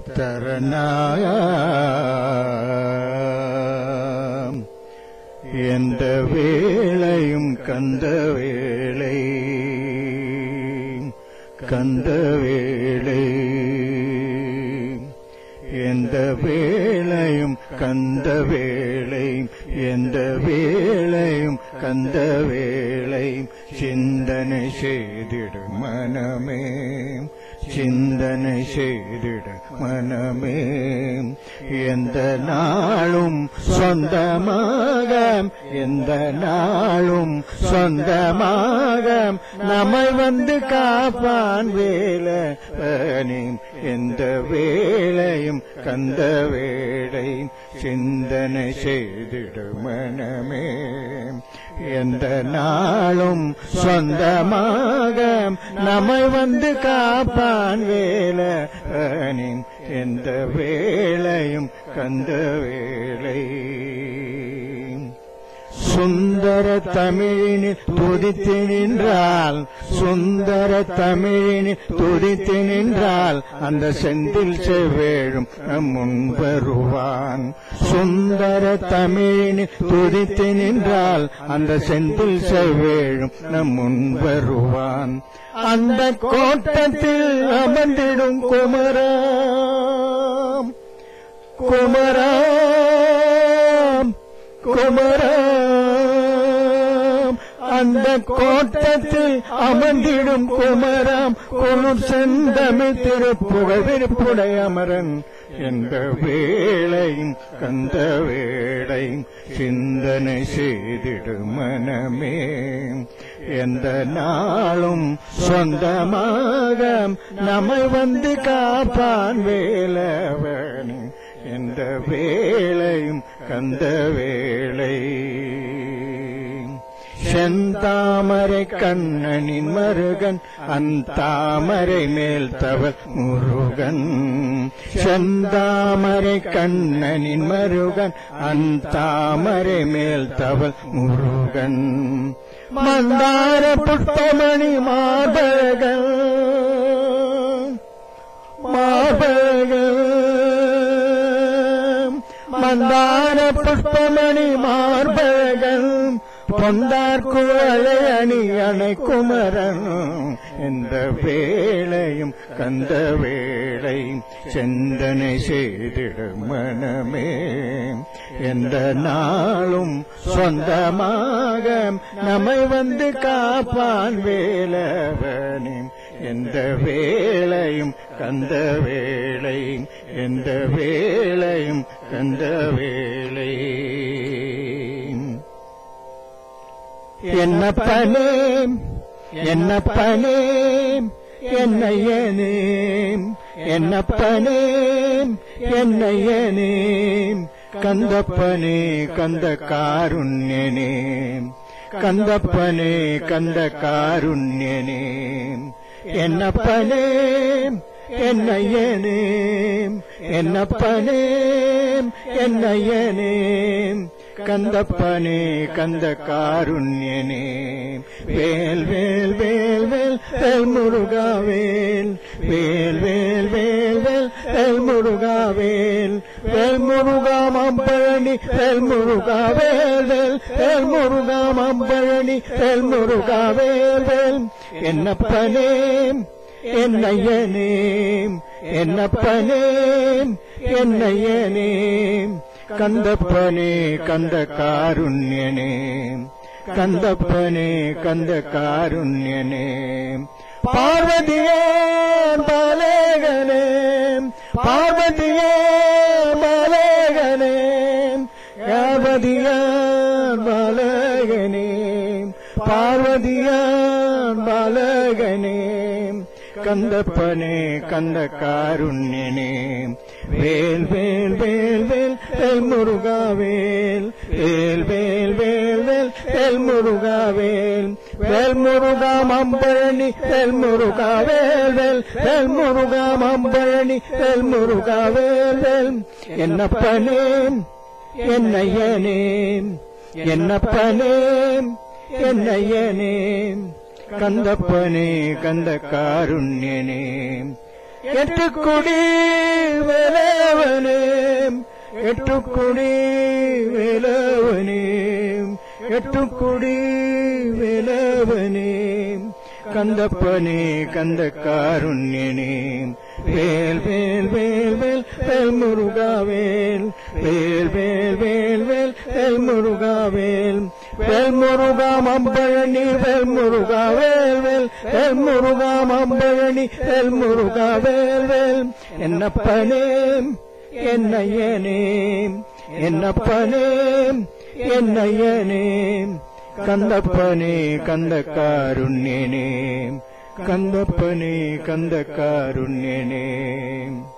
தரணாயம் எந்த வேளையும் கந்த வேளை கந்த வேளை எந்த வேளையும் கந்த வேளை எந்த வேளையும் கந்த வேளை சிந்தனை செய்திடு மனமே சிந்தனை செய்திட மனமே எந்த நாளும் சொந்தமாக எந்த நாளும் சொந்தமாக நம்மை வந்து காப்பான் வேலவனே எந்த வேளையும் கந்த வேளை சிந்தனை செய்திட மனமே எந்த நாளும் சொந்தமாக நம்மை வந்து காப்பான் வேலவனே எந்த வேளையும் கந்த வேளை சுந்தர தமிழினில் துதித்து நின்றால் சுந்தர தமிழினில் துதித்து நின்றால் அந்த செந்தில் செவ்வேழும் நம் முன் வருவான் சுந்தர தமிழினில் துதித்து நின்றால் அந்த செந்தில் செவ்வேழும் நம் முன் வருவான் அந்த கோட்டத்தில் அமர்ந்திடும் குமராம் குமராம் குமராம் அந்த கோட்டத்தில் அமர்ந்திடும் குமராம் குளிர் செந்தமிழ் திருப்புகழ் விருப்புடை அமரன் எந்த வேளையும் கந்த வேளையும் சிந்தனை செய்திடு மனமே எந்த நாளும் சொந்தமாக நம்மை வந்து காப்பான் வேலவன் எந்த வேளையும் கந்த வேளை செந்தாமரை கண்ணனின் மருகன் அந்தாமரை மேல் தவ முருகன் செந்தாமரை கண்ணனின் மருகன் அந்தாமரை மேல் தவ முருகன் மந்தார புஷ்பமணி மாதகன் மாபகன் மந்தார புஷ்பமணி மார்பகன் பொந்தார் குவளை அணி அணை குமரன் எந்த வேளையும் கந்த வேளையும் செந்தனை செய்திட மனமே எந்த நாளும் சொந்தமாக நம்மை வந்து காப்பான் வேலவனே எந்த வேளையும் கந்த வேளை எந்த வேளையும் கந்த வேளை என்னப்பனே என்னப்பனே என்னையனே என்னப்பனே என்னையனே கந்தப்பனே கந்த காருண்யனே கந்தப்பனே கந்த காருண்யனே என்னப்பனே என்னையனே என்னப்பனே என்னையனே கந்தப்பனே கந்த காருண்யனே வேல் வேல் வேல் வேல் வேல் முருகாவேல் வேல் வேல் வேல் வேல் வேல் முருகாவேல் வேல் முருகாமம் பழனி வேல் முருகாவேல் வேல் வேல் முருகாமம் பழனி வேல் முருகாவேல் வேல் என்னப்பனே என்னையனே என்னப்பனே என்னையனே கந்தப்பனே கந்த காருண்யனே கந்தப்பனே கந்த காருண்யனே பார்வதியே பாலேகனே பார்வதியே பாலேகனே பார்வதியான் பாலகனே பார்வதியான் பாலகனே கந்தப்பனே கந்த காருண்யனே வேல் வேல் வேல் வேல் வேல் முருகாவேல் வேல் வேல் வேல் வேல் வேல் முருகாவேல் வேல் முருகா மம்பழனி வேல் முருகாவேல் வேல் வேல் முருகா மம்பழனி வேல் முருகாவேல் வேல் என்னப்பனே என்னையனே என்னப்பனே என்னையனே கந்தப்பனே கந்த காருண்யனே எட்டுக்குடி வேலவனே எட்டுக்குடி வேலவனே எட்டுக்குடி வேலவனே கந்தப்பனே கந்த காருண்யனே வேல் வேல் வேல் வேல் வேல் முருகாவேல் வேல் வேல் வேல் வேல் வேல் முருகாவேல் வேல் முருகா மம்பழனி வேல் முருகா வேல் வேல் வேல் முருகா மம்பழனி வேல் முருகா வேல் வேல் என்னப்பனே என்னையனே என்னப்பனே என்னையனே கந்தப்பனே கந்த காருண்யனே கந்தப்பனே கந்த காருண்யனே